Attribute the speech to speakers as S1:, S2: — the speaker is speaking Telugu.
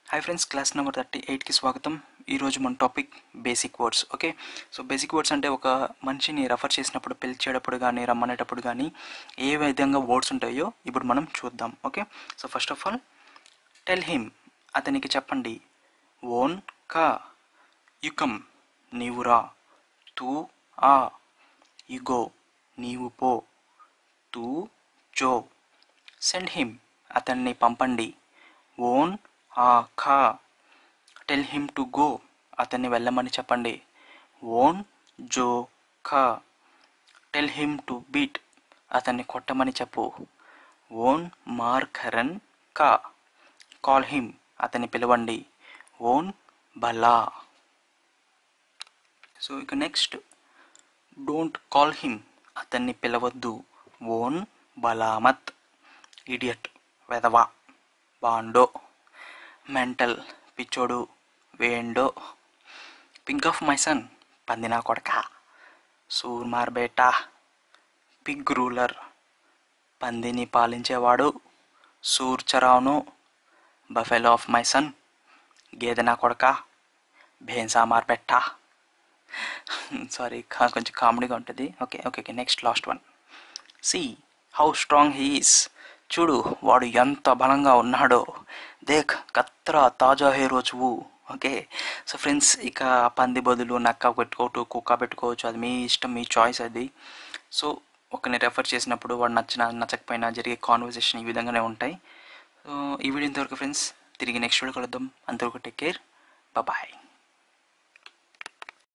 S1: hi friends class number thirty ఎయిట్కి స్వాగతం ఈరోజు మన topic basic words okay so basic words అంటే ఒక మనిషిని రెఫర్ చేసినప్పుడు పిలిచేటప్పుడు కానీ రమ్మనేటప్పుడు కానీ ఏ విధంగా వర్డ్స్ ఉంటాయో ఇప్పుడు మనం చూద్దాం okay so first of all tell him అతనికి చెప్పండి ఓన్ కా యుకమ్ నీవు రా తూ ఆ ఇగో నీవు పో తూ జో సెండ్ హిమ్ అతన్ని పంపండి ఓన్ ఆ ఖా టెల్ హిమ్ టు గో అతన్ని వెళ్ళమని చెప్పండి ఓన్ జో ఖా టెల్ హిమ్ టు బీట్ అతన్ని కొట్టమని చెప్పు ఓన్ మార్కరన్ కా కాల్ హిమ్ అతన్ని పిలవండి ఓన్ బలా సో ఇక నెక్స్ట్ డోంట్ కాల్ హిమ్ అతన్ని పిలవద్దు ఓన్ బలామత్ ఇడియట్ వెదవా బాండో మెంటల్ పిచ్చోడు వేండో పింక్ ఆఫ్ మై సన్ పందినా కొడక సూర్మార్ బేటా పిగ్ రూలర్ పందిని పాలించేవాడు సూర్చరావును బఫెలో ఆఫ్ మై సన్ గేదె నా కొడక భేన్సామార్ పెట్టా సారీ కొంచెం కామెడీగా ఉంటుంది okay okay okay next last one see how strong he is చూడు వాడు ఎంత బలంగా ఉన్నాడో దేఖ్ కత్రా తాజా హే రోజువు ఓకే సో ఫ్రెండ్స్ ఇక పంది బదులు నక్క పెట్టుకోవచ్చు కుక్క పెట్టుకోవచ్చు అది మీ ఇష్టం మీ చాయిస్ అది సో ఒకరిని రెఫర్ చేసినప్పుడు వాడు నచ్చిన నచ్చకపోయినా జరిగే కాన్వర్జేషన్ ఈ విధంగానే ఉంటాయి సో ఈ వీడియో ఇంతవరకు ఫ్రెండ్స్ తిరిగి నెక్స్ట్ వీడియో కలుద్దాం అంతవరకు టేక్ కేర్ బాయ్